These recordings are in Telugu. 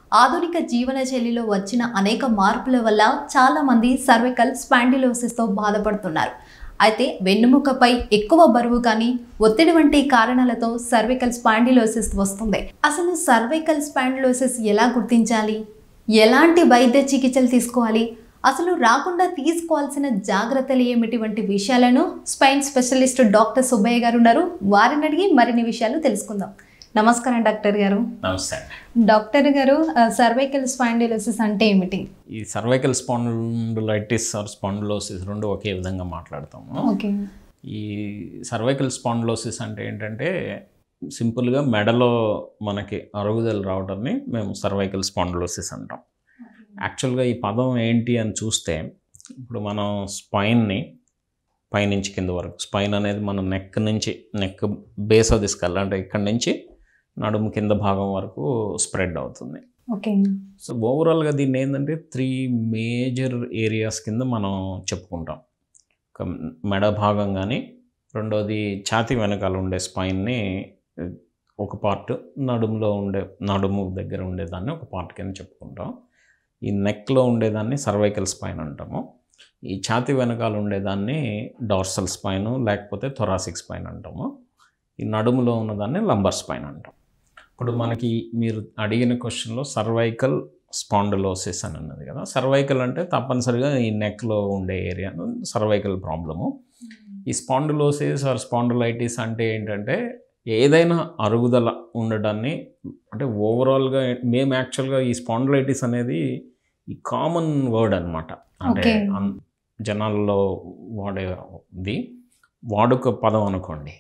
ఆధునిక జీవన శైలిలో వచ్చిన అనేక మార్పుల వల్ల చాలామంది సర్వికల్ స్పాండిలోసిస్తో బాధపడుతున్నారు అయితే వెన్నుముకపై ఎక్కువ బరువు కానీ ఒత్తిడి వంటి కారణాలతో సర్వికల్ స్పాండిలోసిస్ వస్తుంది అసలు సర్వికల్ స్పాండిలోసిస్ ఎలా గుర్తించాలి ఎలాంటి వైద్య చికిత్సలు తీసుకోవాలి అసలు రాకుండా తీసుకోవాల్సిన జాగ్రత్తలు ఏమిటి వంటి విషయాలను స్పైన్ స్పెషలిస్ట్ డాక్టర్ సుబ్బయ్య గారు ఉన్నారు వారిని అడిగి మరిన్ని విషయాలు తెలుసుకుందాం నమస్కారం డాక్టర్ గారు నమస్తే అండి డాక్టర్ గారు సర్వైకల్ స్పాండిలోసిస్ అంటే ఏమిటి ఈ సర్వైకల్ స్పాండులైటిస్ ఆర్ స్పాండులోసిస్ రెండు ఒకే విధంగా మాట్లాడతాము ఓకే ఈ సర్వైకల్ స్పాండులోసిస్ అంటే ఏంటంటే సింపుల్గా మెడలో మనకి అరుగుదల రావడాన్ని మేము సర్వైకల్ స్పాండులోసిస్ అంటాం యాక్చువల్గా ఈ పదం ఏంటి అని చూస్తే ఇప్పుడు మనం స్పైన్ని పైనుంచి కింద వరకు స్పైన్ అనేది మన నెక్ నుంచి neck base of the skull అంటే ఇక్కడ నుంచి నడుము కింద భాగం వరకు స్ప్రెడ్ అవుతుంది ఓకే సో ఓవరాల్గా దీన్ని ఏంటంటే త్రీ మేజర్ ఏరియాస్ కింద మనం చెప్పుకుంటాం ఒక మెడ భాగం కానీ రెండోది ఛాతీ వెనకాల ఉండే స్పైన్ని ఒక పార్ట్ నడుములో ఉండే నడుము దగ్గర ఉండేదాన్ని ఒక పార్ట్ కింద చెప్పుకుంటాం ఈ నెక్లో ఉండేదాన్ని సర్వైకల్ స్పైన్ అంటాము ఈ ఛాతీ వెనకాల ఉండేదాన్ని డార్సల్ స్పైన్ లేకపోతే థొరాసిక్ స్పైన్ అంటాము ఈ నడుములో ఉన్నదాన్ని లంబర్ స్పైన్ అంటాం ఇప్పుడు మనకి మీరు అడిగిన క్వశ్చన్లో సర్వైకల్ స్పాండలోసిస్ అని ఉన్నది కదా సర్వైకల్ అంటే తప్పనిసరిగా ఈ నెక్లో ఉండే ఏరియా సర్వైకల్ ప్రాబ్లము ఈ స్పాండులోసిస్ ఆర్ స్పాండులైటిస్ అంటే ఏంటంటే ఏదైనా అరుగుదల ఉండడాన్ని అంటే ఓవరాల్గా మేము యాక్చువల్గా ఈ స్పాండులైటిస్ అనేది ఈ కామన్ వర్డ్ అనమాట అంటే Okay. అన్- జనాల్లో వాడేది వాడుక పదం అనుకోండి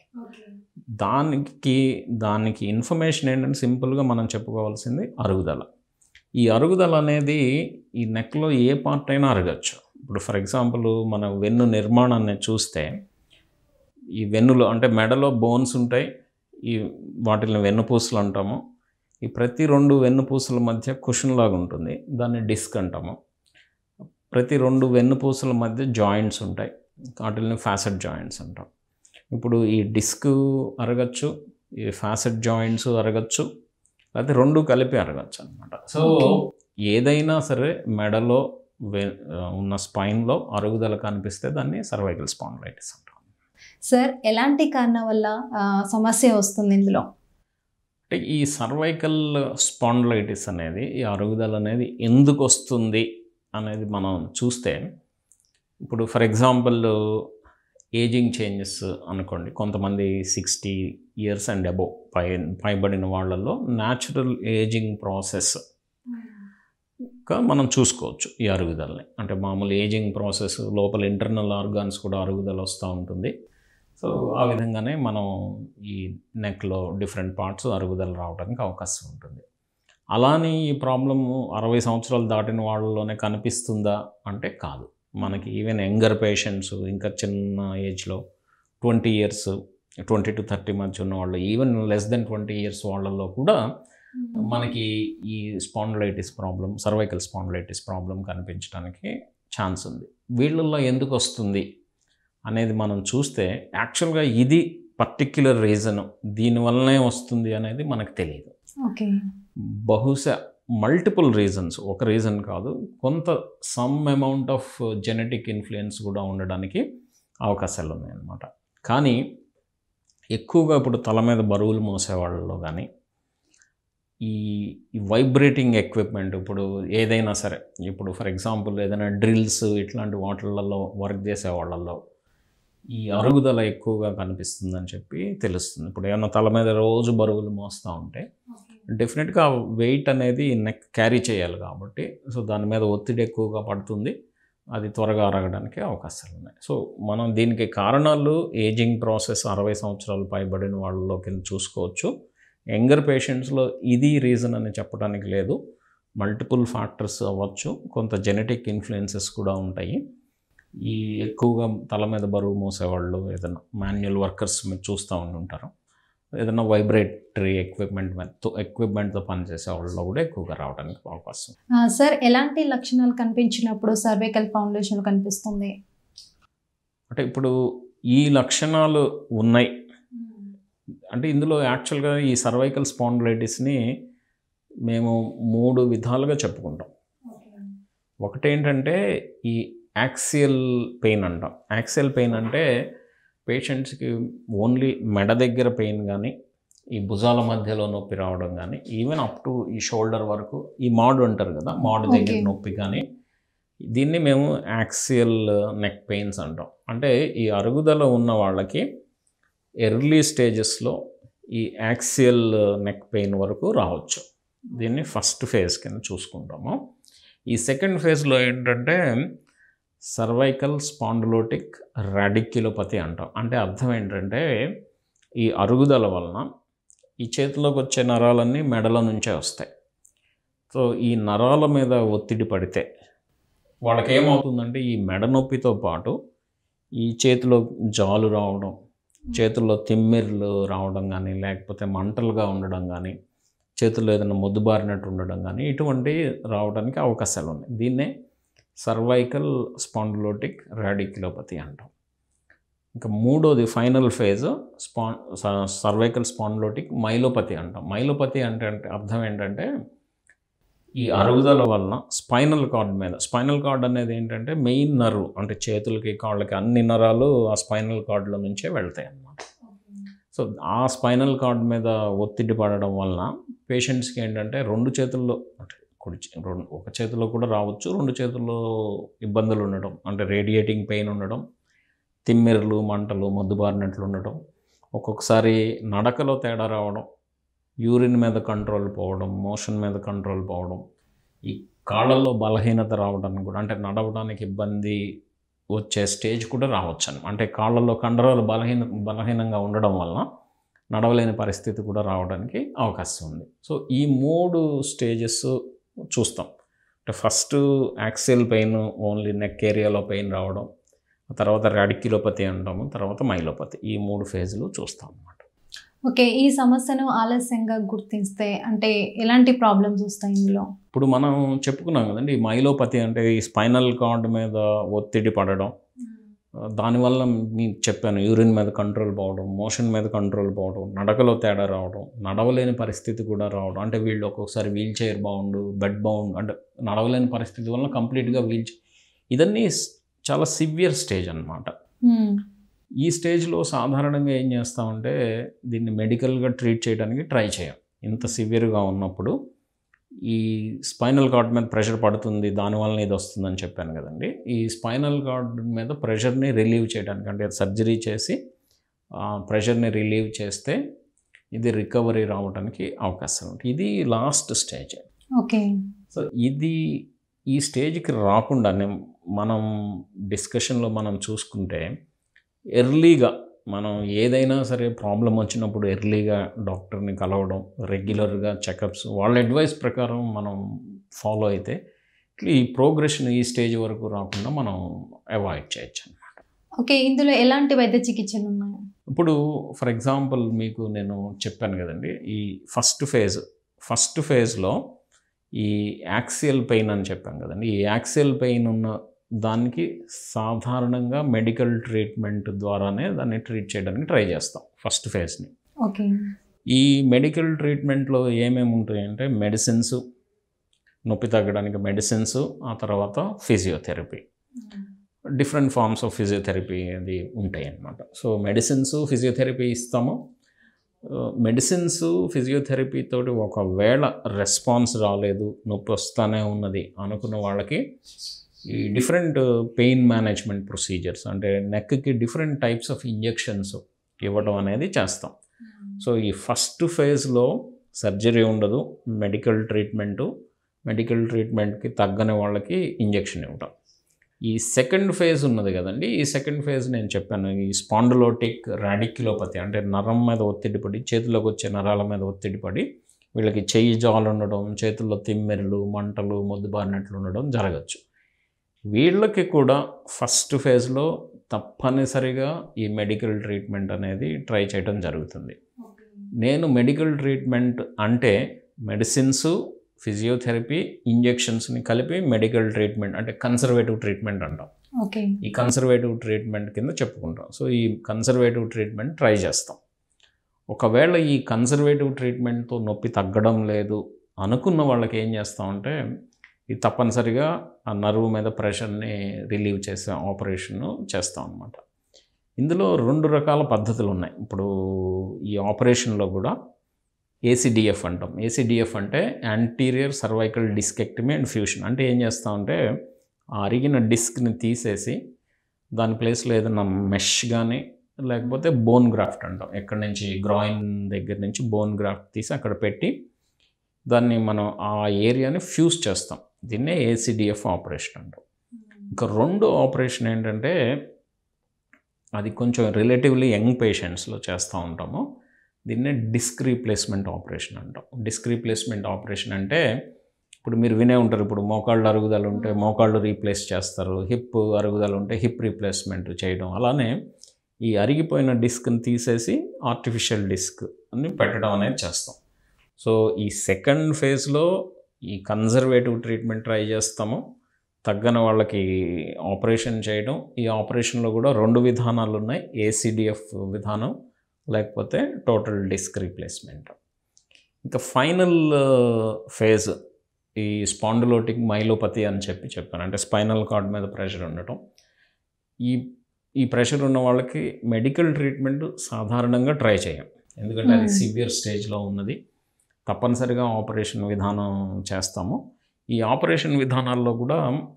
దానికి దానికి ఇన్ఫర్మేషన్ ఏంటంటే సింపుల్గా మనం చెప్పుకోవాల్సింది అరుగుదల ఈ అరుగుదల అనేది ఈ నెక్లో ఏ పార్ట్ అయినా అరగచ్చు ఇప్పుడు ఫర్ ఎగ్జాంపుల్ మన వెన్ను నిర్మాణాన్ని చూస్తే ఈ వెన్నులో అంటే మెడలో బోన్స్ ఉంటాయి ఈ వాటిని వెన్నుపూసలు అంటాము ఈ ప్రతి రెండు వెన్నుపూసల మధ్య కుషన్ లాగా ఉంటుంది దాన్ని డిస్క్ అంటాము ప్రతి రెండు వెన్నుపూసల మధ్య జాయింట్స్ ఉంటాయి వాటిని ఫ్యాసెట్ జాయింట్స్ అంటాం ఇప్పుడు ఈ డిస్క్ అరగచ్చు ఈ ఫ్యాసెట్ జాయింట్స్ అరగచ్చు లేకపోతే రెండు కలిపి అరగచ్చు అనమాట సో Okay. ఏదైనా సరే మెడలో వె- ఉన్న స్పైన్లో అరుగుదల కనిపిస్తే దాన్ని సర్వైకల్ స్పాండిలైటిస్ అంటాం సార్ ఎలాంటి కారణం వల్ల ఆ, సమస్య వస్తుంది ఇందులో అంటే ఈ సర్వైకల్ స్పాండిలైటిస్ అనేది ఈ అరుగుదల అనేది ఎందుకు వస్తుంది అనేది మనం చూస్తే ఇప్పుడు ఫర్ ఎగ్జాంపుల్ ఏజింగ్ చేంజెస్ అనుకోండి కొంతమంది సిక్స్టీ ఇయర్స్ అండ్ అబోవ్ పై పైబడిన వాళ్ళల్లో న్యాచురల్ ఏజింగ్ ప్రాసెస్ గా మనం చూసుకోవచ్చు ఈ అరుగుదలని అంటే మామూలు ఏజింగ్ ప్రాసెస్ లోపల ఇంటర్నల్ ఆర్గాన్స్ కూడా అరుగుదల వస్తూ ఉంటుంది సో ఆ విధంగానే మనం ఈ నెక్లో డిఫరెంట్ పార్ట్స్ అరుగుదల రావడానికి అవకాశం ఉంటుంది అలానే ఈ ప్రాబ్లము అరవై సంవత్సరాలు దాటిన వాళ్ళలోనే కనిపిస్తుందా అంటే కాదు మనకి ఈవెన్ యంగర్ పేషెంట్స్ ఇంకా చిన్న ఏజ్లో twenty years twenty to thirty మధ్య ఉన్న వాళ్ళు even less than twenty years వాళ్ళల్లో కూడా మనకి ఈ spondylitis problem cervical spondylitis problem కనిపించడానికి ఛాన్స్ ఉంది వీళ్ళల్లో ఎందుకు వస్తుంది అనేది మనం చూస్తే యాక్చువల్గా ఇది పర్టిక్యులర్ రీజన్ దీనివల్లనే వస్తుంది అనేది మనకు తెలియదు ఓకే బహుశా మల్టిపుల్ రీజన్స్ ఒక రీజన్ కాదు కొంత some amount of genetic influence కూడా ఉండడానికి అవకాశాలు ఉన్నాయన్నమాట కానీ ఎక్కువగా ఇప్పుడు తల మీద బరువులు మోసే వాళ్ళలో కానీ ఈ వైబ్రేటింగ్ ఎక్విప్మెంట్ ఇప్పుడు ఏదైనా సరే ఇప్పుడు ఫర్ ఎగ్జాంపుల్ ఏదైనా డ్రిల్స్ ఇట్లాంటి వాటిలలో వర్క్ చేసే వాళ్ళల్లో ఈ అరుగుదల ఎక్కువగా కనిపిస్తుందని చెప్పి తెలుస్తుంది ఇప్పుడు ఏమన్నా తల మీద రోజు బరువులు మోస్తూ ఉంటే డెఫినెట్గా వెయిట్ అనేది నెక్ క్యారీ చేయాలి కాబట్టి సో దాని మీద ఒత్తిడి ఎక్కువగా పడుతుంది అది త్వరగా అరగడానికి అవకాశాలు ఉన్నాయి సో మనం దీనికి కారణాలు ఏజింగ్ ప్రాసెస్ అరవై సంవత్సరాలు పైబడిన వాళ్ళలోకి చూసుకోవచ్చు యంగర్ పేషెంట్స్లో ఇది రీజన్ అని చెప్పడానికి లేదు మల్టిపుల్ ఫ్యాక్టర్స్ అవ్వచ్చు కొంత జెనెటిక్ ఇన్ఫ్లుయెన్సెస్ కూడా ఉంటాయి ఈ ఎక్కువగా తల మీద బరువు మోసేవాళ్ళు ఏదైనా మాన్యువల్ వర్కర్స్ మీరు చూస్తూ ఉండి ఉంటారు ఏదైనా వైబ్రేటరీ ఎక్విప్మెంట్ ఎక్విప్మెంట్తో పనిచేసే వాళ్ళలో కూడా ఎక్కువగా రావడానికి అవకాశం ఆ, సార్ ఎలాంటి లక్షణాలు కనిపించినప్పుడు సర్వైకల్ ఫౌండేషన్ కనిపిస్తుంది అంటే ఇప్పుడు ఈ లక్షణాలు ఉన్నాయి అంటే ఇందులో యాక్చువల్గా ఈ సర్వైకల్ స్పాండిలైటిస్ని మేము మూడు విధాలుగా చెప్పుకుంటాం ఒకటి ఏంటంటే ఈ యాక్సియల్ పెయిన్ అంటాం యాక్సియల్ పెయిన్ అంటే పేషెంట్స్కి ఓన్లీ మెడ దగ్గర పెయిన్ కానీ ఈ భుజాల మధ్యలో నొప్పి రావడం కానీ ఈవెన్ అప్ టు ఈ షోల్డర్ వరకు ఈ మాడు అంటారు కదా మాడు దగ్గర Okay. నొప్పి కానీ దీన్ని మేము యాక్సియల్ నెక్ పెయిన్స్ అంటాం అంటే ఈ అరుగుదల ఉన్న వాళ్ళకి ఎర్లీ స్టేజెస్లో ఈ యాక్సియల్ నెక్ పెయిన్ వరకు రావచ్చు దీన్ని ఫస్ట్ ఫేజ్ కింద చూసుకుంటాము ఈ సెకండ్ ఫేజ్లో ఏంటంటే సర్వైకల్ స్పాండిలోటిక్ రాడిక్యులోపతి అంటాం అంటే అర్థం ఏంటంటే ఈ అరుగుదల వలన ఈ చేతిలోకి వచ్చే నరాలన్నీ మెడల నుంచే వస్తాయి సో ఈ నరాల మీద ఒత్తిడి పడితే వాళ్ళకి ఏమవుతుందంటే ఈ మెడ నొప్పితో పాటు ఈ చేతిలో జాలు రావడం చేతుల్లో తిమ్మిర్లు రావడం కానీ లేకపోతే మంటలుగా ఉండడం కానీ చేతుల్లో ఏదైనా మొద్దుబారినట్టు ఉండడం కానీ ఇటువంటి రావడానికి అవకాశాలు ఉన్నాయి దీన్నే సర్వైకల్ స్పాండిలోటిక్ రాడిక్యులోపతి అంటాం ఇంకా మూడోది final phase span cervical spondylotic myelopathy అంటాం మైలోపతి అంటే అంటే అర్థం ఏంటంటే ఈ అరుగుదల వలన స్పైనల్ కార్డ్ మీద స్పైనల్ కార్డ్ అనేది ఏంటంటే మెయిన్ నర్వ్ అంటే చేతులకి కాళ్ళకి అన్ని నరాలు ఆ స్పైనల్ కార్డ్లో నుంచే వెళ్తాయి అన్నమాట సో ఆ స్పైనల్ కార్డ్ మీద ఒత్తిడి పడడం వలన పేషెంట్స్కి ఏంటంటే రెండు చేతుల్లో అంటే కుడి చే- రెండు ఒక చేతిలో కూడా రావచ్చు రెండు చేతుల్లో ఇబ్బందులు ఉండడం అంటే రేడియేటింగ్ పెయిన్ ఉండడం తిమ్మిర్లు మంటలు మొద్దుబారినట్లు ఉండడం ఒక్కొక్కసారి నడకలో తేడా రావడం యూరిన్ మీద కంట్రోల్ పోవడం మోషన్ మీద కంట్రోల్ పోవడం ఈ కాళ్ళల్లో బలహీనత రావడానికి కూడా అంటే నడవడానికి ఇబ్బంది వచ్చే స్టేజ్ కూడా రావచ్చు అని అంటే కాళ్ళల్లో కండరాలు బలహీన బలహీనంగా ఉండడం వలన నడవలేని పరిస్థితి కూడా రావడానికి అవకాశం ఉంది సో ఈ మూడు స్టేజెస్ చూస్తాం అంటే first axial pain only neck ఏరియాలో పెయిన్ రావడం ఆ తర్వాత రాడిక్యులోపతి అంటాము తర్వాత మైలోపతి ఈ మూడు ఫేజ్లు చూస్తాం అన్నమాట ఓకే ఈ సమస్యను ఆలస్యంగా గుర్తిస్తే అంటే ఎలాంటి ప్రాబ్లమ్స్ వస్తాయి ఇందులో ఇప్పుడు మనం చెప్పుకున్నాం కదండి ఈ మైలోపతి అంటే ఈ స్పైనల్ కార్డ్ మీద ఒత్తిడి పడడం దానివల్ల మీకు చెప్పాను యూరిన్ మీద కంట్రోల్ పోవడం మోషన్ మీద కంట్రోల్ పోవడం నడకలో తేడా రావడం నడవలేని పరిస్థితి కూడా రావడం అంటే వీళ్ళు ఒక్కొక్కసారి వీల్ చైర్ బాగుండు బెడ్ బాగుండు అంటే నడవలేని పరిస్థితి వల్ల కంప్లీట్గా వీల్ చైర్ ఇదన్నీ స్- చాలా సివియర్ స్టేజ్ అన్నమాట మ్మ్. ఈ స్టేజ్లో సాధారణంగా ఏం చేస్తామంటే దీన్ని మెడికల్గా ట్రీట్ చేయడానికి ట్రై చేయం ఇంత సివియర్గా ఉన్నప్పుడు ఈ స్పైనల్ కార్డ్ మీద ప్రెషర్ పడుతుంది దానివల్ల ఇది వస్తుందని చెప్పాను కదండి ఈ స్పైనల్ కార్డ్ మీద ప్రెషర్ని రిలీవ్ చేయడానికి అంటే సర్జరీ చేసి ఆ ప్రెషర్ని రిలీవ్ చేస్తే ఇది రికవరీ రావడానికి అవకాశం ఉంటుంది ఇది లాస్ట్ స్టేజ్ ఓకే సో ఇది ఈ స్టేజ్కి రాకుండానే మనం డిస్కషన్లో మనం చూసుకుంటే ఎర్లీగా మనం ఏదైనా సరే ప్రాబ్లం వచ్చినప్పుడు ఎర్లీగా డాక్టర్ని కలవడం రెగ్యులర్గా చెకప్స్ వాళ్ళ అడ్వైస్ ప్రకారం మనం ఫాలో అయితే ఈ ప్రోగ్రెషన్ ఈ స్టేజ్ వరకు రాకుండా మనం అవాయిడ్ చేయొచ్చు అనమాట ఓకే ఇందులో ఎలాంటి వైద్య చికిత్సలు ఉన్నాయి ఇప్పుడు ఫర్ ఎగ్జాంపుల్ మీకు నేను చెప్పాను కదండి ఈ ఫస్ట్ ఫేజ్ ఫస్ట్ ఫేజ్లో ఈ యాక్సియల్ పెయిన్ అని చెప్పాను కదండి ఈ యాక్సియల్ పెయిన్ ఉన్న దానికి సాధారణంగా మెడికల్ ట్రీట్మెంట్ ద్వారానే దాన్ని ట్రీట్ చేయడానికి ట్రై చేస్తాం ఫస్ట్ ఫేజ్ని ఓకే ఈ మెడికల్ ట్రీట్మెంట్లో ఏమేమి ఉంటాయంటే మెడిసిన్స్ నొప్పి తగ్గడానికి మెడిసిన్స్ ఆ తర్వాత physiotherapy different forms of physiotherapy అది ఉంటాయి అన్నమాట సో మెడిసిన్స్ ఫిజియోథెరపీ ఇస్తాము మెడిసిన్స్ ఫిజియోథెరపీ తోటి ఒకవేళ రెస్పాన్స్ రాలేదు నొప్పి వస్తానే ఉన్నది అనుకున్న వాళ్ళకి ఈ డిఫరెంట్ పెయిన్ మేనేజ్మెంట్ ప్రొసీజర్స్ అంటే నెక్కి డిఫరెంట్ టైప్స్ ఆఫ్ ఇంజెక్షన్స్ ఇవ్వడం అనేది చేస్తాం సో ఈ ఫస్ట్ ఫేజ్లో సర్జరీ ఉండదు మెడికల్ ట్రీట్మెంటు మెడికల్ ట్రీట్మెంట్కి తగ్గని వాళ్ళకి ఇంజెక్షన్ ఇవ్వటం ఈ సెకండ్ ఫేజ్ ఉన్నది కదండి ఈ సెకండ్ ఫేజ్ నేను చెప్పాను ఈ స్పాండలోటిక్ రాడిక్యులోపతి అంటే నరం మీద ఒత్తిడి పడి చేతిలోకి వచ్చే నరాల మీద ఒత్తిడి పడి వీళ్ళకి చెయ్యి జాలు ఉండడం చేతుల్లో తిమ్మెరలు మంటలు మొద్దుబారినట్లు ఉండడం జరగచ్చు వీళ్ళకి కూడా ఫస్ట్ ఫేజ్లో తప్పనిసరిగా ఈ మెడికల్ ట్రీట్మెంట్ అనేది ట్రై చేయడం జరుగుతుంది నేను మెడికల్ ట్రీట్మెంట్ అంటే మెడిసిన్స్ ఫిజియోథెరపీ ఇంజెక్షన్స్ని కలిపి మెడికల్ ట్రీట్మెంట్ అంటే కన్సర్వేటివ్ ట్రీట్మెంట్ అంటాం ఓకే ఈ కన్సర్వేటివ్ ట్రీట్మెంట్ కింద చెప్పుకుంటాం సో ఈ కన్సర్వేటివ్ ట్రీట్మెంట్ ట్రై చేస్తాం ఒకవేళ ఈ కన్సర్వేటివ్ ట్రీట్మెంట్తో నొప్పి తగ్గడం లేదు అనుకున్న వాళ్ళకి ఏం చేస్తామంటే ఇది తప్పనిసరిగా ఆ నర్వ్ మీద ప్రెషర్ని రిలీవ్ చేసే ఆపరేషన్ చేస్తాం అనమాట ఇందులో రెండు రకాల పద్ధతులు ఉన్నాయి ఇప్పుడు ఈ ఆపరేషన్లో కూడా ఏసీడిఎఫ్ అంటాం ఏసీడిఎఫ్ అంటే anterior cervical discectomy and fusion అంటే ఏం చేస్తామంటే ఆ అరిగిన డిస్క్ని తీసేసి దాని ప్లేస్లో ఏదైనా మెష్ కానీ లేకపోతే బోన్ గ్రాఫ్ట్ అంటాం ఎక్కడి నుంచి గ్రాయిన్ దగ్గర నుంచి బోన్ గ్రాఫ్ట్ తీసి అక్కడ పెట్టి దాన్ని మనం ఆ ఏరియాని ఫ్యూజ్ చేస్తాం దీన్నే ఏసీడిఎఫ్ ఆపరేషన్ అంటాం ఇంకా రెండు ఆపరేషన్ ఏంటంటే అది కొంచెం రిలేటివ్లీ యంగ్ పేషెంట్స్లో చేస్తూ ఉంటాము దీన్నే డిస్క్ రీప్లేస్మెంట్ ఆపరేషన్ అంటాం డిస్క్ రీప్లేస్మెంట్ ఆపరేషన్ అంటే ఇప్పుడు మీరు వినే ఉంటారు ఇప్పుడు మోకాళ్ళు అరుగుదల ఉంటే మోకాళ్ళు రీప్లేస్ చేస్తారు హిప్ అరుగుదల ఉంటే హిప్ రీప్లేస్మెంట్ చేయడం అలానే ఈ అరిగిపోయిన డిస్క్ని తీసేసి ఆర్టిఫిషియల్ డిస్క్ అని పెట్టడం అనేది చేస్తాం సో ఈ సెకండ్ ఫేజ్లో ఈ కన్జర్వేటివ్ ట్రీట్మెంట్ ట్రై చేస్తాము తగ్గని వాళ్ళకి ఆపరేషన్ చేయడం ఈ ఆపరేషన్లో కూడా రెండు విధానాలు ఉన్నాయి ఏసీడిఎఫ్ విధానం లేకపోతే టోటల్ డిస్క్ రీప్లేస్మెంట్ ఇంకా ఫైనల్ ఫేజ్ ఈ స్పాండిలోటిక్ మైలోపతి అని చెప్పి చెప్పాను అంటే స్పైనల్ కార్డ్ మీద ప్రెషర్ ఉండటం ఈ ఈ ప్రెషర్ ఉన్న వాళ్ళకి మెడికల్ ట్రీట్మెంట్ సాధారణంగా ట్రై చేయం ఎందుకంటే అది Hmm. సివియర్ స్టేజ్లో ఉన్నది తప్పనిసరిగా ఆపరేషన్ విధానం చేస్తాము ఈ ఆపరేషన్ విధానాల్లో కూడా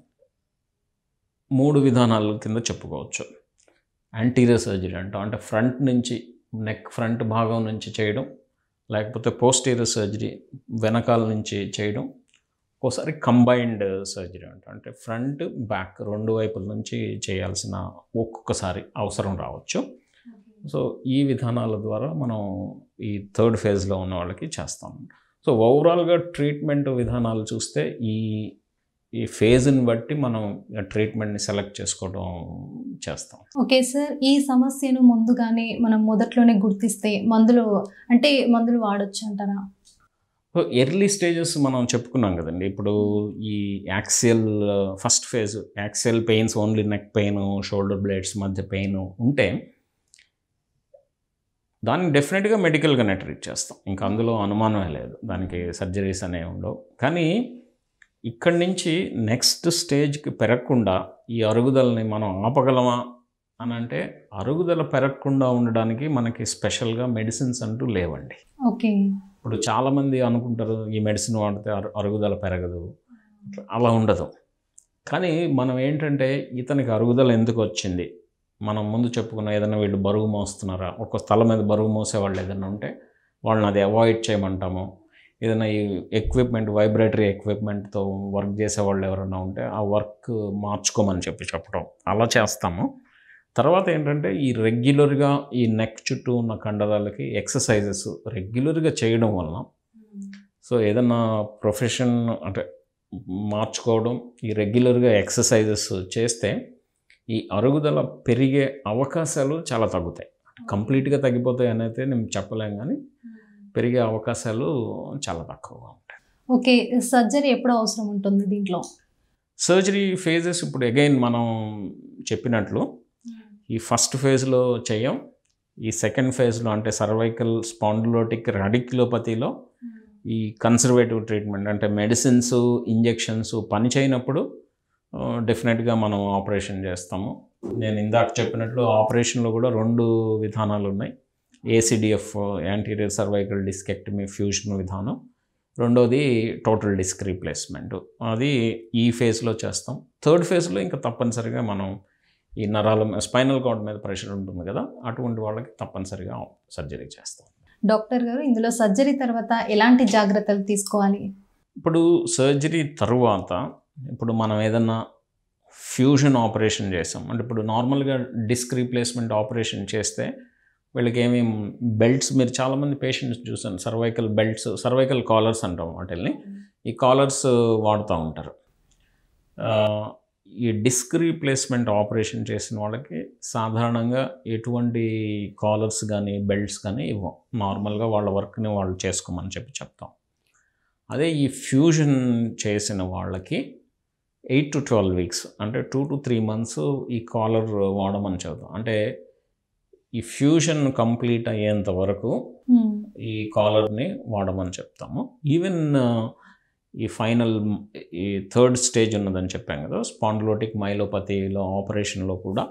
మూడు విధానాల కింద చెప్పుకోవచ్చు యాంటీరియర్ సర్జరీ అంటాం అంటే ఫ్రంట్ నుంచి నెక్ ఫ్రంట్ భాగం నుంచి చేయడం లేకపోతే పోస్టీరియర్ సర్జరీ వెనకాల నుంచి చేయడం ఒక్కోసారి కంబైన్డ్ సర్జరీ అంట అంటే ఫ్రంట్ బ్యాక్ రెండు వైపుల నుంచి చేయాల్సిన ఒక్కొక్కసారి అవసరం రావచ్చు సో ఈ విధానాల ద్వారా మనం ఈ థర్డ్ ఫేజ్లో ఉన్న వాళ్ళకి చేస్తాం సో ఓవరాల్గా ట్రీట్మెంట్ విధానాలు చూస్తే ఈ ఈ ఫేజ్ని బట్టి మనం ట్రీట్మెంట్ని సెలెక్ట్ చేసుకోవడం చేస్తాం ఓకే సార్ ఈ సమస్యను ముందుగానే మనం మొదట్లోనే గుర్తిస్తే మందులు అంటే మందులు వాడొచ్చు అంటారా సో ఎర్లీ స్టేజెస్ మనం చెప్పుకున్నాం కదండి ఇప్పుడు ఈ axial first phase axial pains only neck pain shoulder blades మధ్య పెయిన్ ఉంటే దాన్ని డెఫినెట్గా మెడికల్గానే ట్రీట్ చేస్తాం ఇంకా అందులో అనుమానమే లేదు దానికి సర్జరీస్ అనేవి ఉండవు కానీ ఇక్కడి నుంచి నెక్స్ట్ స్టేజ్కి పెరగకుండా ఈ అరుగుదలని మనం ఆపగలమా అని అంటే అరుగుదల పెరగకుండా ఉండడానికి మనకి స్పెషల్గా మెడిసిన్స్ అంటూ లేవండి ఓకే ఇప్పుడు చాలామంది అనుకుంటారు ఈ మెడిసిన్ వాడితే అరు- అరుగుదల పెరగదు అలా ఉండదు కానీ మనం ఏంటంటే ఇతనికి అరుగుదల ఎందుకు వచ్చింది మనం ముందు చెప్పుకున్న ఏదైనా వీళ్ళు బరువు మోస్తున్నారా ఒక స్థలం మీద బరువు మోసే వాళ్ళు ఏదైనా ఉంటే వాళ్ళని అది అవాయిడ్ చేయమంటాము ఏదైనా ఈ ఎక్విప్మెంట్ వైబ్రేటరీ ఎక్విప్మెంట్తో వర్క్ చేసే వాళ్ళు ఎవరైనా ఉంటే ఆ వర్క్ మార్చుకోమని చెప్పి చెప్పడం అలా చేస్తాము తర్వాత ఏంటంటే ఈ రెగ్యులర్గా ఈ నెక్ చుట్టూ ఉన్న కండరాలకి ఎక్సర్సైజెస్ రెగ్యులర్గా చేయడం వలన సో ఏదన్నా ప్రొఫెషన్ అంటే మార్చుకోవడం ఈ రెగ్యులర్గా ఎక్సర్సైజెస్ చేస్తే ఈ అరుగుదల పెరిగే అవకాశాలు చాలా తగ్గుతాయి కంప్లీట్గా తగ్గిపోతాయి అనేది నేను చెప్పలేం కానీ పెరిగే అవకాశాలు చాలా తక్కువగా ఉంటాయి ఓకే సర్జరీ ఎప్పుడు అవసరం ఉంటుంది దీంట్లో సర్జరీ ఫేజెస్ ఇప్పుడు అగైన్ మనం చెప్పినట్లు ఈ ఫస్ట్ ఫేజ్లో చేయం ఈ సెకండ్ ఫేజ్లో అంటే సర్వైకల్ స్పాండిలోటిక్ రాడిక్యులోపతిలో ఈ కన్సర్వేటివ్ ట్రీట్మెంట్ అంటే మెడిసిన్స్ ఇంజెక్షన్స్ పని చేయనప్పుడు డెఫినెట్గా మనం ఆపరేషన్ చేస్తాము నేను ఇందాక చెప్పినట్లు ఆపరేషన్లో కూడా రెండు విధానాలు ఉన్నాయి ACDF anterior cervical discectomy fusion విధానం రెండోది టోటల్ డిస్క్ రీప్లేస్మెంట్ అది ఈ ఫేజ్లో చేస్తాం థర్డ్ ఫేజ్లో ఇంకా తప్పనిసరిగా మనం ఈ నరాల స్పైనల్ కార్డ్ మీద ప్రెషర్ ఉంటుంది కదా అటువంటి వాళ్ళకి తప్పనిసరిగా సర్జరీ చేస్తాం డాక్టర్ గారు ఇందులో సర్జరీ తర్వాత ఎలాంటి జాగ్రత్తలు తీసుకోవాలి ఇప్పుడు సర్జరీ తరువాత ఇప్పుడు మనం ఏదన్నా ఫ్యూజన్ ఆపరేషన్ చేసాం అంటే ఇప్పుడు నార్మల్గా డిస్క్ రీప్లేస్మెంట్ ఆపరేషన్ చేస్తే వీళ్ళకి ఏమి బెల్ట్స్ మీరు చాలామంది పేషెంట్స్ చూసాను సర్వైకల్ బెల్ట్స్ సర్వైకల్ కాలర్స్ అంటాం వాటిల్ని ఈ కాలర్స్ వాడుతూ ఉంటారు ఆ, ఈ డిస్క్ రీప్లేస్మెంట్ ఆపరేషన్ చేసిన వాళ్ళకి సాధారణంగా ఎటువంటి కాలర్స్ కానీ బెల్ట్స్ కానీ ఇవ్వం నార్మల్గా వాళ్ళ వర్క్ని వాళ్ళు చేసుకోమని చెప్పి చెప్తాం అదే ఈ ఫ్యూజన్ చేసిన వాళ్ళకి ఎయిట్ టు ట్వెల్వ్ వీక్స్ అంటే టూ టు త్రీ మంత్స్ ఈ కాలర్ వాడమని చెబుతాం అంటే ఈ ఫ్యూజన్ కంప్లీట్ అయ్యేంత వరకు మ్మ్. ఈ కాలర్ని వాడమని చెప్తాము ఈవెన్ ఈ ఫైనల్ ఈ థర్డ్ స్టేజ్ ఉన్నదని చెప్పాం కదా స్పాండ్లోటిక్ మైలోపతిలో ఆపరేషన్లో కూడా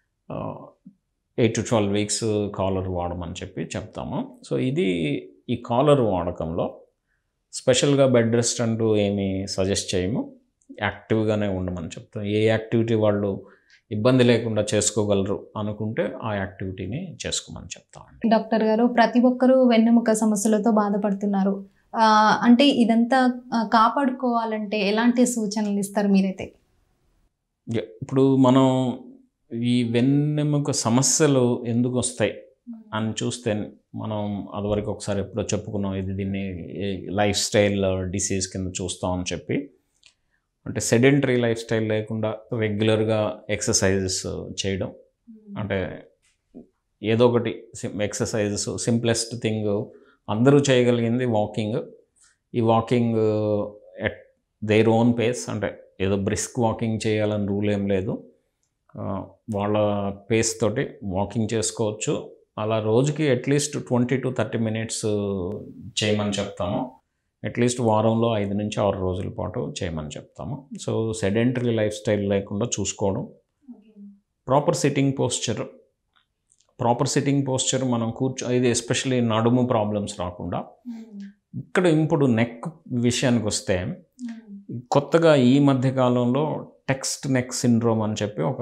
eight to twelve weeks collar వాడమని చెప్పి చెప్తాము సో ఇది ఈ కాలర్ వాడకంలో స్పెషల్గా బెడ్ రెస్ట్ అంటూ ఏమీ సజెస్ట్ చేయము యాక్టివ్గానే ఉండమని చెప్తాం ఏ యాక్టివిటీ వాళ్ళు ఇబ్బంది లేకుండా చేసుకోగలరు అనుకుంటే ఆ యాక్టివిటీని చేసుకోమని చెప్తామండి డాక్టర్ గారు ప్రతి ఒక్కరూ వెన్నెముక సమస్యలతో బాధపడుతున్నారు ఆ, అంటే ఇదంతా ఆ, కాపాడుకోవాలంటే ఎలాంటి సూచనలు ఇస్తారు మీరైతే యా, ఇప్పుడు మనం ఈ వెన్నెముక సమస్యలు ఎందుకు వస్తాయి అని చూస్తే మనం అదివరకు ఒకసారి ఎప్పుడో చెప్పుకున్నాం ఇది దీన్ని లైఫ్ స్టైల్ డిసీజ్ కింద చూస్తామని చెప్పి అంటే సెడెంటరీ లైఫ్ స్టైల్ లేకుండా రెగ్యులర్గా ఎక్సర్సైజెస్ చేయడం అంటే ఏదో ఒకటి ఎక్సర్సైజెస్ సింప్లెస్ట్ థింగ్ అందరూ చేయగలిగింది వాకింగ్ ఈ walking at their own pace అంటే ఏదో బ్రిస్క్ వాకింగ్ చేయాలని రూల్ ఏం లేదు ఆ, వాళ్ళ పేస్ తోటి వాకింగ్ చేసుకోవచ్చు అలా రోజుకి at least twenty to thirty minutes చేయమని చెప్తాము అట్లీస్ట్ వారంలో ఐదు నుంచి ఆరు రోజుల పాటు చేయమని చెప్తాము సో సెడెంటరీ లైఫ్ స్టైల్ లేకుండా చూసుకోవడం proper sitting posture proper sitting posture మనం కూర్చో ఇది ఎస్పెషల్లీ నడుము ప్రాబ్లమ్స్ రాకుండా ఇక్కడ ఇప్పుడు నెక్ విషయానికి వస్తే కొత్తగా ఈ మధ్య కాలంలో టెక్స్ట్ నెక్ సిండ్రోమ్ అని చెప్పి ఒక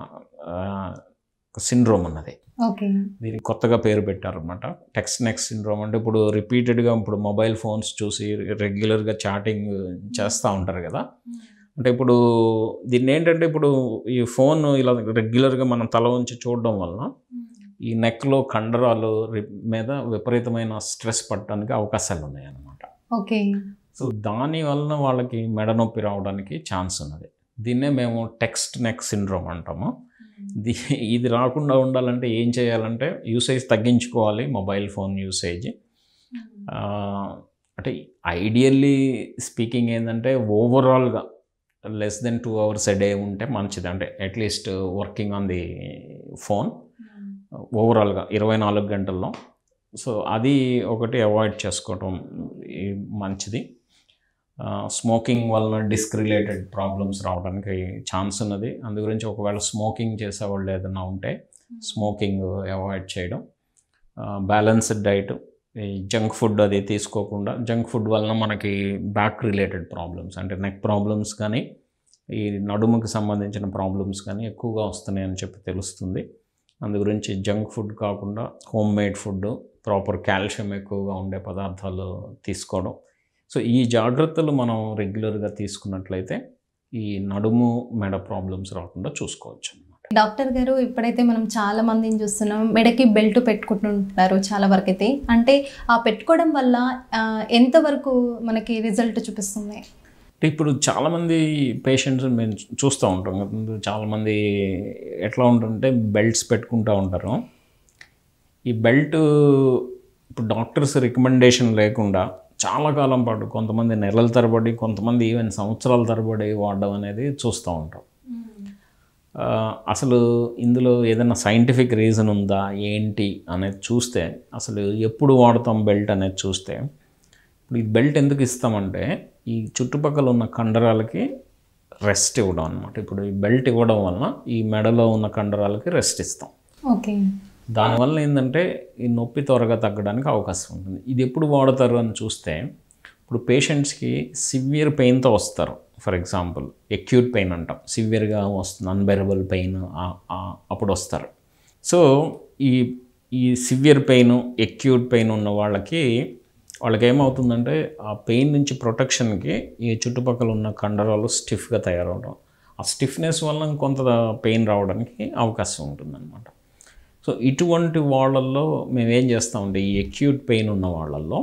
సిండ్రోమ్ ఉన్నది ఓకే దీనికి కొత్తగా పేరు పెట్టారనమాట టెక్స్ట్ నెక్ సిండ్రోమ్ అంటే ఇప్పుడు రిపీటెడ్గా ఇప్పుడు మొబైల్ ఫోన్స్ చూసి రెగ్యులర్గా చాటింగ్ చేస్తూ ఉంటారు కదా అంటే ఇప్పుడు దీన్ని ఏంటంటే ఇప్పుడు ఈ ఫోన్ ఇలా రెగ్యులర్గా మనం తల ఉంచి చూడడం వలన ఈ నెక్లో కండరాలు రి- మీద విపరీతమైన స్ట్రెస్ పడటానికి అవకాశాలు ఉన్నాయన్నమాట ఓకే సో దాని వలన వాళ్ళకి మెడ నొప్పి రావడానికి ఛాన్స్ ఉన్నది దీన్నే మేము టెక్స్ట్ నెక్ సిండ్రోమ్ అంటాము ది ఇది రాకుండా ఉండాలంటే ఏం చేయాలంటే యూసేజ్ తగ్గించుకోవాలి మొబైల్ ఫోన్ యూసేజ్ ఆ, అంటే ఐడియల్లీ స్పీకింగ్ ఏంటంటే ఓవరాల్గా less than two hours a day ఉంటే మంచిది అంటే at least working on the phone ఓవరాల్గా ఇరవై నాలుగు గంటల్లో సో అది ఒకటి అవాయిడ్ చేసుకోవటం ఈ మంచిది స్మోకింగ్ వలన డిస్క్ రిలేటెడ్ ప్రాబ్లమ్స్ రావడానికి ఛాన్స్ ఉన్నది అందు గురించి ఒకవేళ స్మోకింగ్ చేసేవాళ్ళు ఏదైనా ఉంటే స్మోకింగ్ అవాయిడ్ చేయడం బ్యాలెన్స్డ్ డైట్ ఈ జంక్ ఫుడ్ అది తీసుకోకుండా జంక్ ఫుడ్ వలన మనకి బ్యాక్ రిలేటెడ్ ప్రాబ్లమ్స్ అంటే నెక్ ప్రాబ్లమ్స్ కానీ ఈ నడుముకి సంబంధించిన ప్రాబ్లమ్స్ కానీ ఎక్కువగా వస్తున్నాయి అని చెప్పి తెలుస్తుంది అందు గురించి జంక్ ఫుడ్ కాకుండా home made food proper calcium ఎక్కువగా ఉండే పదార్థాలు తీసుకోవడం సో ఈ జాగ్రత్తలు మనం రెగ్యులర్గా తీసుకున్నట్లయితే ఈ నడుము మెడ ప్రాబ్లమ్స్ రాకుండా చూసుకోవచ్చు అనమాట డాక్టర్ గారు ఇప్పుడైతే మనం చాలా మందిని చూస్తున్నాం మెడకి బెల్ట్ పెట్టుకుంటుంటారు చాలా వరకు అయితే అంటే ఆ పెట్టుకోవడం వల్ల ఆ, ఎంతవరకు మనకి రిజల్ట్ చూపిస్తుంది అంటే ఇప్పుడు చాలామంది పేషెంట్స్ మేము చూస్తూ ఉంటాం కదా, చాలామంది ఎట్లా ఉంటుంటే బెల్ట్స్ పెట్టుకుంటూ ఉంటారు ఈ బెల్ట్ ఇప్పుడు డాక్టర్స్ రికమెండేషన్ లేకుండా చాలా కాలం పాటు కొంతమంది నెలల తరబడి కొంతమంది ఈవెన్ సంవత్సరాల తరబడి వాడడం అనేది చూస్తూ ఉంటాం ఆ, అసలు ఇందులో ఏదైనా సైంటిఫిక్ రీజన్ ఉందా ఏంటి అనేది చూస్తే అసలు ఎప్పుడు వాడతాం బెల్ట్ అనేది చూస్తే ఇప్పుడు ఈ బెల్ట్ ఎందుకు ఇస్తామంటే ఈ చుట్టుపక్కల ఉన్న కండరాలకి రెస్ట్ ఇవ్వడం అనమాట ఇప్పుడు ఈ బెల్ట్ ఇవ్వడం వలన ఈ మెడలో ఉన్న కండరాలకి రెస్ట్ ఇస్తాం ఓకే దానివల్ల ఏంటంటే ఈ నొప్పి త్వరగా తగ్గడానికి అవకాశం ఉంటుంది ఇది ఎప్పుడు వాడతారు అని చూస్తే ఇప్పుడు పేషెంట్స్కి సివియర్ పెయిన్తో వస్తారు ఫర్ ఎగ్జాంపుల్ ఎక్యూట్ పెయిన్ అంటాం సివియర్గా వస్తుంది అన్బెరబుల్ పెయిన్ అప్పుడు వస్తారు సో ఈ ఈ సివియర్ పెయిన్ ఎక్యూట్ పెయిన్ ఉన్న వాళ్ళకి వాళ్ళకి ఏమవుతుందంటే ఆ పెయిన్ నుంచి ప్రొటెక్షన్కి ఈ చుట్టుపక్కల ఉన్న కండరాలు స్టిఫ్గా తయారవడం ఆ స్టిఫ్నెస్ వల్ల కొంత పెయిన్ రావడానికి అవకాశం ఉంటుందన్నమాట సో ఇటువంటి వాళ్ళల్లో మేము ఏం చేస్తామంటే ఈ ఎక్యూట్ పెయిన్ ఉన్న వాళ్ళల్లో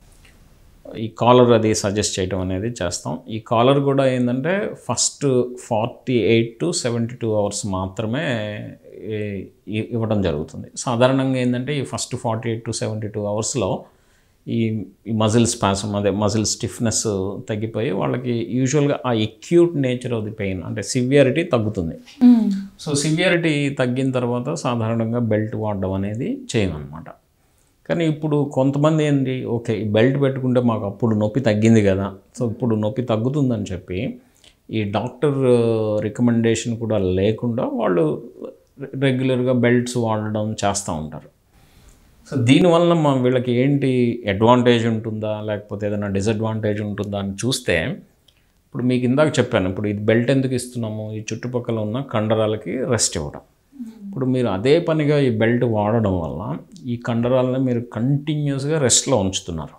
ఈ కాలర్ అది సజెస్ట్ చేయడం అనేది చేస్తాం ఈ కాలర్ కూడా ఏంటంటే first forty eight to seventy two hours మాత్రమే ఈ- ఈ- ఇవ్వడం జరుగుతుంది సాధారణంగా ఏంటంటే ఈ first forty eight to seventy two అవర్స్లో ఈ ఈ మజిల్ స్పాసం అదే మజిల్ స్టిఫ్నెస్ తగ్గిపోయి వాళ్ళకి యూజువల్గా ఆ acute nature of the pain అంటే సివియారిటీ తగ్గుతుంది సో సివియారిటీ తగ్గిన తర్వాత సాధారణంగా బెల్ట్ వాడడం అనేది చేయమన్నమాట కానీ ఇప్పుడు కొంతమంది ఏంటి ఓకే ఈ బెల్ట్ పెట్టుకుంటే మాకు అప్పుడు నొప్పి తగ్గింది కదా సో ఇప్పుడు నొప్పి తగ్గుతుందని చెప్పి ఈ డాక్టర్ రికమెండేషన్ కూడా లేకుండా వాళ్ళు రెగ్యులర్గా బెల్ట్స్ వాడడం చేస్తూ ఉంటారు సో దీనివల్ల మా వీళ్ళకి ఏంటి అడ్వాంటేజ్ ఉంటుందా లేకపోతే ఏదైనా డిసడ్వాంటేజ్ ఉంటుందా అని చూస్తే ఇప్పుడు మీకు ఇందాక చెప్పాను ఇప్పుడు ఇది బెల్ట్ ఎందుకు ఇస్తున్నాము ఈ చుట్టుపక్కల ఉన్న కండరాలకి రెస్ట్ ఇవ్వడం ఇప్పుడు మీరు అదే పనిగా ఈ బెల్ట్ వాడడం వల్ల ఈ కండరాలని మీరు కంటిన్యూస్గా రెస్ట్లో ఉంచుతున్నారు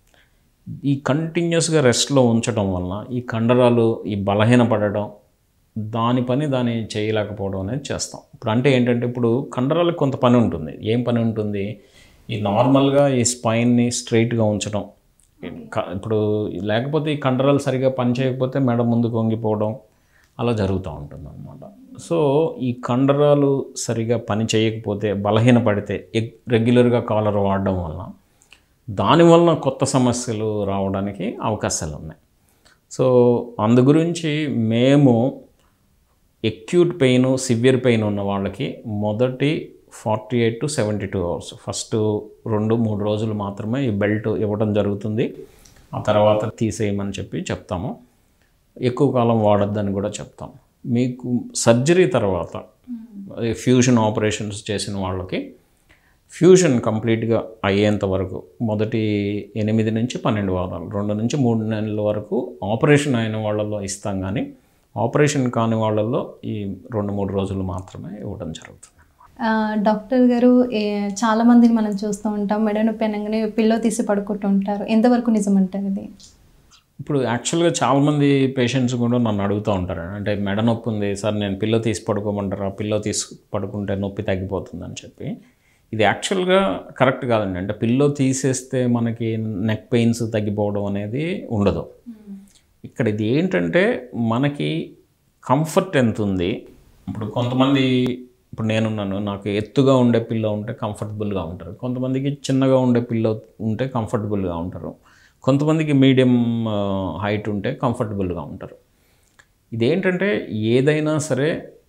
ఈ కంటిన్యూస్గా రెస్ట్లో ఉంచడం వల్ల ఈ కండరాలు ఈ బలహీనపడడం దాని పని దాన్ని చేయలేకపోవడం అనేది చేస్తాం ఇప్పుడు అంటే ఏంటంటే ఇప్పుడు కండరాలకు కొంత పని ఉంటుంది ఏం పని ఉంటుంది ఈ నార్మల్గా ఈ స్పైన్ని స్ట్రైట్గా ఉంచడం క- ఇప్పుడు లేకపోతే ఈ కండరాలు సరిగా పని చేయకపోతే మెడ ముందుకు వంగిపోవడం అలా జరుగుతూ ఉంటుంది అనమాట సో ఈ కండరాలు సరిగా పని చేయకపోతే బలహీనపడితే ఎగ్- రెగ్యులర్గా కాలర్ వాడడం వల్ల దానివల్ల కొత్త సమస్యలు రావడానికి అవకాశాలు ఉన్నాయి సో అందు గురించి మేము ఎక్యూట్ పెయిన్ సివియర్ పెయిన్ ఉన్న వాళ్ళకి మొదటి forty eight to seventy two hours first రెండు మూడు రోజులు మాత్రమే ఈ బెల్ట్ ఇవ్వడం జరుగుతుంది ఆ తర్వాత తీసేయమని చెప్పి చెప్తాము ఎక్కువ కాలం వాడొద్దని కూడా చెప్తాం మీకు సర్జరీ తర్వాత ఫ్యూజన్ ఆపరేషన్స్ చేసిన వాళ్ళకి ఫ్యూజన్ కంప్లీట్గా అయ్యేంత వరకు మొదటి ఎనిమిది నుంచి పన్నెండు వారాలు రెండు నుంచి మూడు నెలల వరకు ఆపరేషన్ అయిన వాళ్ళలో ఇస్తాం కానీ ఆపరేషన్ కాని వాళ్ళల్లో ఈ రెండు మూడు రోజులు మాత్రమే ఇవ్వడం జరుగుతుంది ఆ, డాక్టర్ గారు ఏ- చాలా మందిని మనం చూస్తూ ఉంటాం మెడ నొప్పి అనగానే పిల్లో తీసి పడుకుంటూ ఉంటారు ఎంతవరకు నిజం అంటారు ఇది ఇప్పుడు యాక్చువల్గా చాలామంది పేషెంట్స్ కూడా నన్ను అడుగుతూ ఉంటారు అంటే మెడ నొప్పి ఉంది సార్ నేను పిల్లో తీసి పడుకోమంటారా పిల్లో తీసి పడుకుంటే నొప్పి తగ్గిపోతుందని చెప్పి ఇది యాక్చువల్గా కరెక్ట్ కాదండి అంటే పిల్లో తీసేస్తే మనకి నెక్ పెయిన్స్ తగ్గిపోవడం అనేది ఉండదు ఇక్కడ ఇది ఏంటంటే మనకి కంఫర్ట్ ఎంత ఉంది ఇప్పుడు కొంతమంది ఇప్పుడు నేనున్నాను నాకు ఎత్తుగా ఉండే పిల్లో ఉంటే కంఫర్టబుల్గా ఉంటారు కొంతమందికి చిన్నగా ఉండే పిల్లో ఉంటే కంఫర్టబుల్గా ఉంటారు కొంతమందికి మీడియం హైట్ ఉంటే కంఫర్టబుల్గా ఉంటారు ఇదేంటంటే ఏదైనా సరే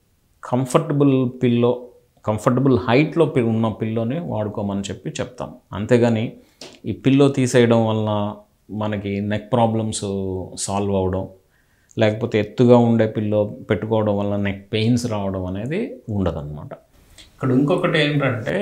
కంఫర్టబుల్ పిల్లో కంఫర్టబుల్ హైట్లో పి- ఉన్న పిల్లోని వాడుకోమని చెప్పి చెప్తాం అంతేగాని ఈ పిల్లో తీసేయడం వలన మనకి నెక్ ప్రాబ్లమ్స్ సాల్వ్ అవ్వడం లేకపోతే ఎత్తుగా ఉండే పిల్లో పెట్టుకోవడం వల్ల నెక్ పెయిన్స్ రావడం అనేది ఉండదన్నమాట ఇక్కడ ఇంకొకటి ఏంటంటే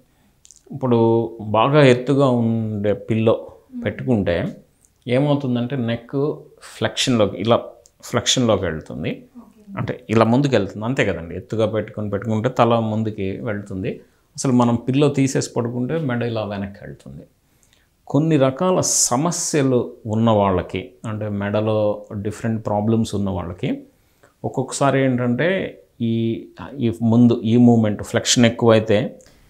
ఇప్పుడు బాగా ఎత్తుగా ఉండే పిల్లో పెట్టుకుంటే ఏమవుతుందంటే నెక్ ఫ్లెక్షన్లోకి ఇలా ఫ్లెక్షన్లోకి వెళ్తుంది అంటే ఇలా ముందుకు వెళ్తుంది అంతే కదండి ఎత్తుగా పెట్టుకొని పెట్టుకుంటే తల ముందుకి వెళ్తుంది అసలు మనం పిల్లో తీసేసి పడుకుంటే మెడ ఇలా వెనక్కి వెళ్తుంది కొన్ని రకాల సమస్యలు ఉన్న వాళ్ళకి అంటే మెడలో డిఫరెంట్ ప్రాబ్లమ్స్ ఉన్న వాళ్ళకి ఒక్కొక్కసారి ఏంటంటే ఈ ఈ ముందు ఈ మూమెంట్ ఫ్లెక్షన్ ఎక్కువైతే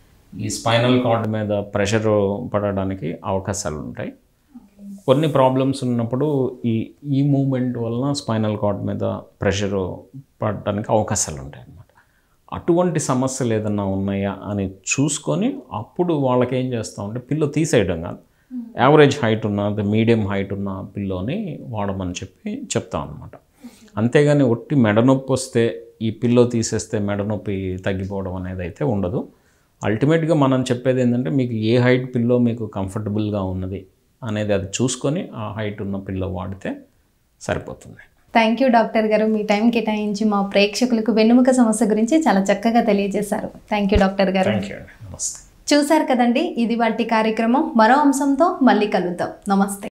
ఈ స్పైనల్ కార్డ్ మీద ప్రెషర్ పడడానికి అవకాశాలు ఉంటాయి కొన్ని ప్రాబ్లమ్స్ ఉన్నప్పుడు ఈ ఈ మూమెంట్ వలన స్పైనల్ కార్డ్ మీద ప్రెషర్ పడడానికి అవకాశాలు ఉంటాయి అన్నమాట అటువంటి సమస్యలు ఏదన్నా ఉన్నాయా అని చూసుకొని అప్పుడు వాళ్ళకి ఏం చేస్తామంటే పిల్లో తీసేయడం కాదు యావరేజ్ హైట్ ఉన్న అదే మీడియం హైట్ ఉన్న పిల్లోని వాడమని చెప్పి చెప్తాం అనమాట అంతేగాని ఒట్టి మెడ నొప్పి వస్తే ఈ పిల్లో తీసేస్తే మెడ నొప్పి తగ్గిపోవడం అనేది అయితే ఉండదు అల్టిమేట్గా మనం చెప్పేది ఏంటంటే మీకు ఏ హైట్ పిల్లో మీకు కంఫర్టబుల్గా ఉన్నది అనేది అది చూసుకొని ఆ హైట్ ఉన్న పిల్లో వాడితే సరిపోతుంది థ్యాంక్ యూ డాక్టర్ గారు మీ టైం కేటాయించి మా ప్రేక్షకులకు వెన్నుముక సమస్య గురించి చాలా చక్కగా తెలియజేశారు థ్యాంక్ యూ డాక్టర్ గారు థ్యాంక్ యూ అండి నమస్తే చూశారు కదండి ఇది వాటి కార్యక్రమం మరో అంశంతో మళ్ళీ కలుద్దాం నమస్తే